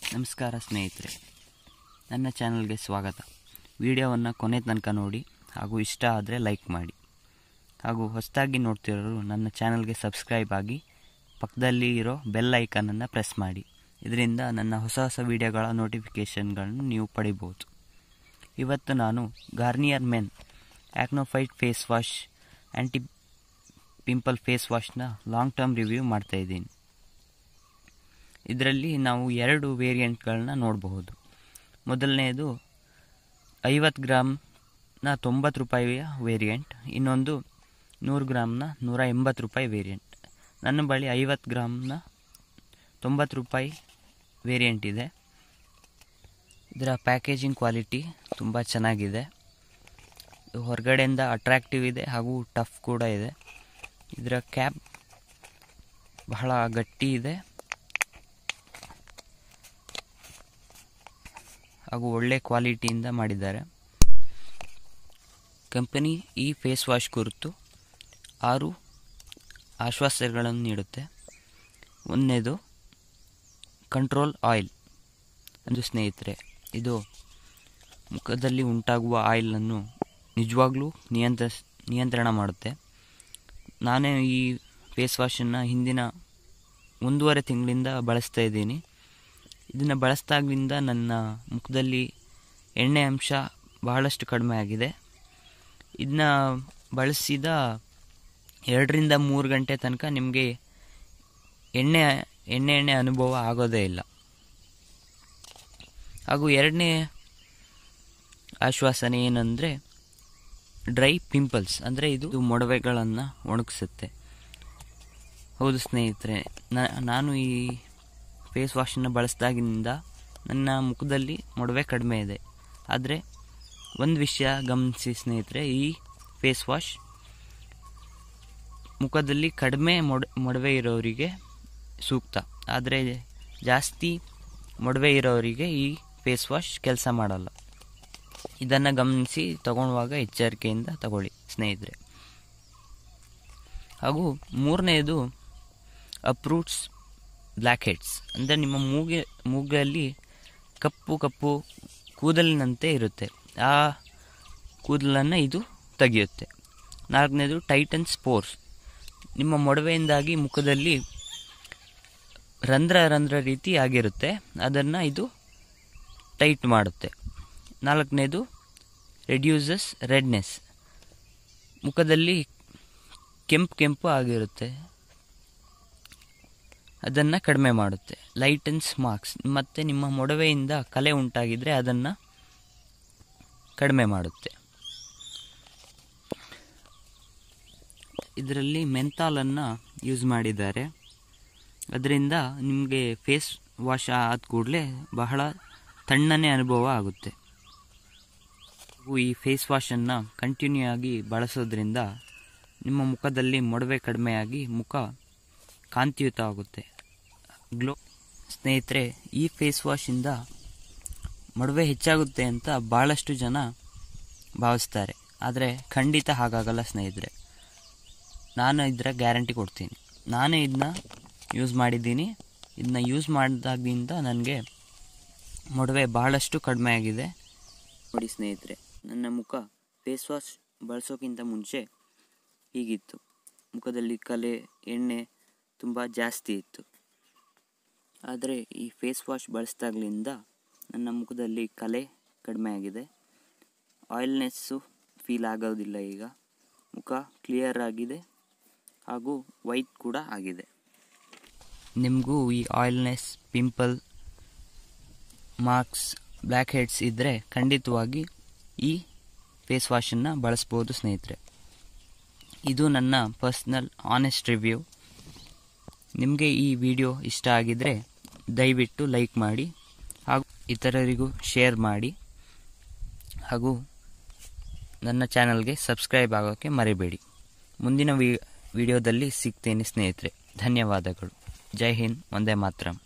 ನಮಸ್ಕಾರ ಸ್ನೇಹಿತರೆ ನನ್ನ ಚಾನಲ್ಗೆ ಸ್ವಾಗತ ವಿಡಿಯೋವನ್ನು ಕೊನೆ ತನಕ ನೋಡಿ ಹಾಗೂ ಇಷ್ಟ ಆದರೆ ಲೈಕ್ ಮಾಡಿ ಹಾಗೂ ಹೊಸದಾಗಿ ನೋಡ್ತಿರೋರು ನನ್ನ ಚಾನಲ್ಗೆ ಸಬ್ಸ್ಕ್ರೈಬ್ ಆಗಿ ಪಕ್ಕದಲ್ಲಿ ಇರೋ ಬೆಲ್ ಐಕನನ್ನು ಪ್ರೆಸ್ ಮಾಡಿ ಇದರಿಂದ ನನ್ನ ಹೊಸ ಹೊಸ ವಿಡಿಯೋಗಳ ನೋಟಿಫಿಕೇಷನ್ಗಳನ್ನು ನೀವು ಪಡಿಬೋದು ಇವತ್ತು ನಾನು Garnier men AcnoFight face wash anti pimple face ವಾಶ್ನ ಲಾಂಗ್ ಟರ್ಮ್ ರಿವ್ಯೂ ಮಾಡ್ತಾಯಿದ್ದೀನಿ ಇದರಲ್ಲಿ ನಾವು ಎರಡು ವೇರಿಯಂಟ್ಗಳನ್ನ ನೋಡಬಹುದು ಮೊದಲನೆಯದು ಐವತ್ತು ಗ್ರಾಮ್ನ ತೊಂಬತ್ತು ರೂಪಾಯಿಯ ವೇರಿಯಂಟ್ ಇನ್ನೊಂದು ನೂರು ಗ್ರಾಮ್ನ ನೂರ ಎಂಬತ್ತು ರೂಪಾಯಿ ವೇರಿಯಂಟ್ ನನ್ನ ಬಳಿ ಐವತ್ತು ಗ್ರಾಮ್ನ ತೊಂಬತ್ತು ರೂಪಾಯಿ ವೇರಿಯಂಟ್ ಇದೆ ಇದರ ಪ್ಯಾಕೇಜಿಂಗ್ ಕ್ವಾಲಿಟಿ ತುಂಬ ಚೆನ್ನಾಗಿದೆ ಇದು ಹೊರಗಡೆಯಿಂದ ಅಟ್ರಾಕ್ಟಿವ್ ಇದೆ ಹಾಗೂ ಟಫ್ ಕೂಡ ಇದೆ ಇದರ ಕ್ಯಾಪ್ ಬಹಳ ಗಟ್ಟಿ ಇದೆ ಹಾಗೂ ಒಳ್ಳೆ ಕ್ವಾಲಿಟಿಯಿಂದ ಮಾಡಿದ್ದಾರೆ ಕಂಪನಿ ಈ ಫೇಸ್ ವಾಶ್ ಕುರಿತು ಆರು ಆಶ್ವಾಸಗಳನ್ನು ನೀಡುತ್ತೆ ಒಂದನೇದು ಕಂಟ್ರೋಲ್ ಆಯಿಲ್ ಒಂದು ಸ್ನೇಹಿತರೆ ಇದು ಮುಖದಲ್ಲಿ ಉಂಟಾಗುವ ಆಯಿಲನ್ನು ನಿಜವಾಗ್ಲೂ ನಿಯಂತ್ರ ನಿಯಂತ್ರಣ ಮಾಡುತ್ತೆ ನಾನೇ ಈ ಫೇಸ್ ವಾಶನ್ನು ಹಿಂದಿನ ಒಂದೂವರೆ ತಿಂಗಳಿಂದ ಬಳಸ್ತಾ ಇದ್ದೀನಿ ಇದನ್ನು ಬಳಸಿದಾಗಲಿಂದ ನನ್ನ ಮುಖದಲ್ಲಿ ಎಣ್ಣೆ ಅಂಶ ಬಹಳಷ್ಟು ಕಡಿಮೆ ಆಗಿದೆ ಇದನ್ನ ಬಳಸಿದ ಎರಡರಿಂದ ಮೂರು ಗಂಟೆ ತನಕ ನಿಮಗೆ ಎಣ್ಣೆ ಎಣ್ಣೆ ಎಣ್ಣೆ ಅನುಭವ ಆಗೋದೇ ಇಲ್ಲ ಹಾಗೂ ಎರಡನೇ ಆಶ್ವಾಸನೆ ಏನಂದರೆ ಡ್ರೈ ಪಿಂಪಲ್ಸ್ ಅಂದರೆ ಇದು ಮೊಡವೆಗಳನ್ನು ಒಣಗಿಸುತ್ತೆ ಹೌದು ಸ್ನೇಹಿತರೆ ನಾನು ಈ ಫೇಸ್ ವಾಶನ್ನು ಬಳಸಿದಾಗಿನಿಂದ ನನ್ನ ಮುಖದಲ್ಲಿ ಮೊಡವೆ ಕಡಿಮೆ ಇದೆ ಆದರೆ ಒಂದು ವಿಷಯ ಗಮನಿಸಿ ಸ್ನೇಹಿತರೆ ಈ ಫೇಸ್ ವಾಶ್ ಮುಖದಲ್ಲಿ ಕಡಿಮೆ ಮೊಡ ಮೊಡವೆ ಇರೋರಿಗೆ ಸೂಕ್ತ ಆದರೆ ಜಾಸ್ತಿ ಮೊಡವೆ ಇರೋರಿಗೆ ಈ ಫೇಸ್ ವಾಶ್ ಕೆಲಸ ಮಾಡಲ್ಲ ಇದನ್ನು ಗಮನಿಸಿ ತಗೊಳ್ಳುವಾಗ ಎಚ್ಚರಿಕೆಯಿಂದ ತಗೊಳ್ಳಿ ಸ್ನೇಹಿತರೆ ಹಾಗೂ ಮೂರನೆಯದು ಅಪ್ರೂಟ್ಸ್ ಬ್ಲ್ಯಾಕ್ ಹೆಡ್ಸ್ ಅಂದರೆ ನಿಮ್ಮ ಮೂಗೆ ಮೂಗಲ್ಲಿ ಕಪ್ಪು ಕಪ್ಪು ಕೂದಲಿನಂತೆ ಇರುತ್ತೆ ಆ ಕೂದಲನ್ನು ಇದು ತೆಗೆಯುತ್ತೆ ನಾಲ್ಕನೇದು ಟೈಟನ್ ಸ್ಪೋರ್ಸ್ ನಿಮ್ಮ ಮೊಡವೆಯಿಂದಾಗಿ ಮುಖದಲ್ಲಿ ರಂಧ್ರ ರಂಧ್ರ ರೀತಿ ಆಗಿರುತ್ತೆ ಅದನ್ನು ಇದು ಟೈಟ್ ಮಾಡುತ್ತೆ ನಾಲ್ಕನೇದು ರೆಡ್ಯೂಸಸ್ ರೆಡ್ನೆಸ್ ಮುಖದಲ್ಲಿ ಕೆಂಪು ಕೆಂಪು ಆಗಿರುತ್ತೆ ಅದನ್ನು ಕಡಿಮೆ ಮಾಡುತ್ತೆ ಲೈಟನ್ಸ್ ಮಾರ್ಕ್ಸ್ ಮತ್ತು ನಿಮ್ಮ ಮೊಡವೆಯಿಂದ ಕಲೆ ಉಂಟಾಗಿದ್ದರೆ ಅದನ್ನು ಕಡಿಮೆ ಮಾಡುತ್ತೆ ಇದರಲ್ಲಿ ಮೆಂತಾಲನ್ನು ಯೂಸ್ ಮಾಡಿದ್ದಾರೆ ಅದರಿಂದ ನಿಮಗೆ ಫೇಸ್ ವಾಶ್ ಆದ ಕೂಡಲೇ ಬಹಳ ತಣ್ಣನೆ ಅನುಭವ ಆಗುತ್ತೆ ಈ ಫೇಸ್ ವಾಶನ್ನು ಕಂಟಿನ್ಯೂ ಆಗಿ ಬಳಸೋದ್ರಿಂದ ನಿಮ್ಮ ಮುಖದಲ್ಲಿ ಮೊಡವೆ ಕಡಿಮೆಯಾಗಿ ಮುಖ ಕಾಂತಿಯುತ ಆಗುತ್ತೆ ಗ್ಲೋ ಸ್ನೇಹಿತರೆ ಈ ಫೇಸ್ ವಾಶಿಂದ ಮೊಡವೆ ಹೆಚ್ಚಾಗುತ್ತೆ ಅಂತ ಭಾಳಷ್ಟು ಜನ ಭಾವಿಸ್ತಾರೆ ಆದರೆ ಖಂಡಿತ ಹಾಗಾಗಲ್ಲ ಸ್ನೇಹಿತರೆ ನಾನು ಇದರ ಗ್ಯಾರಂಟಿ ಕೊಡ್ತೀನಿ ನಾನೇ ಇದನ್ನ ಯೂಸ್ ಮಾಡಿದ್ದೀನಿ ಇದನ್ನ ಯೂಸ್ ಮಾಡಿದಾಗಿಂದ ನನಗೆ ಮೊಡವೆ ಭಾಳಷ್ಟು ಕಡಿಮೆ ಆಗಿದೆ ನೋಡಿ ಸ್ನೇಹಿತರೆ ನನ್ನ ಮುಖ ಫೇಸ್ ವಾಶ್ ಬಳಸೋಕ್ಕಿಂತ ಮುಂಚೆ ಹೀಗಿತ್ತು ಮುಖದಲ್ಲಿ ಕಲೆ ಎಣ್ಣೆ ತುಂಬ ಜಾಸ್ತಿ ಇತ್ತು ಆದರೆ ಈ ಫೇಸ್ ವಾಶ್ ಬಳಸಿದಾಗಲಿಂದ ನನ್ನ ಮುಖದಲ್ಲಿ ಕಲೆ ಕಡಿಮೆ ಆಗಿದೆ ಆಯಿಲ್ನೆಸ್ಸು ಫೀಲ್ ಆಗೋದಿಲ್ಲ ಈಗ ಮುಖ ಕ್ಲಿಯರ್ ಆಗಿದೆ ಹಾಗೂ ವೈಟ್ ಕೂಡ ಆಗಿದೆ ನಿಮಗೂ ಈ oiliness pimple marks blackheads ಇದ್ದರೆ ಖಂಡಿತವಾಗಿ ಈ ಫೇಸ್ ವಾಶನ್ನು ಬಳಸ್ಬೋದು ಸ್ನೇಹಿತರೆ ಇದು ನನ್ನ ಪರ್ಸ್ನಲ್ ಆನೆಸ್ಟ್ ರಿವ್ಯೂ ನಿಮಗೆ ಈ ವಿಡಿಯೋ ಇಷ್ಟ ಆಗಿದರೆ ದಯವಿಟ್ಟು ಲೈಕ್ ಮಾಡಿ ಹಾಗೂ ಇತರರಿಗೂ ಶೇರ್ ಮಾಡಿ ಹಾಗೂ ನನ್ನ ಚಾನಲ್ಗೆ ಸಬ್ಸ್ಕ್ರೈಬ್ ಆಗೋಕ್ಕೆ ಮರಿಬೇಡಿ ಮುಂದಿನ ವಿ ವಿಡಿಯೋದಲ್ಲಿ ಸಿಗ್ತೇನೆ ಸ್ನೇಹಿತರೆ ಧನ್ಯವಾದಗಳು ಜೈ ಹಿಂದ್ ಒಂದೇ ಮಾತ್ರ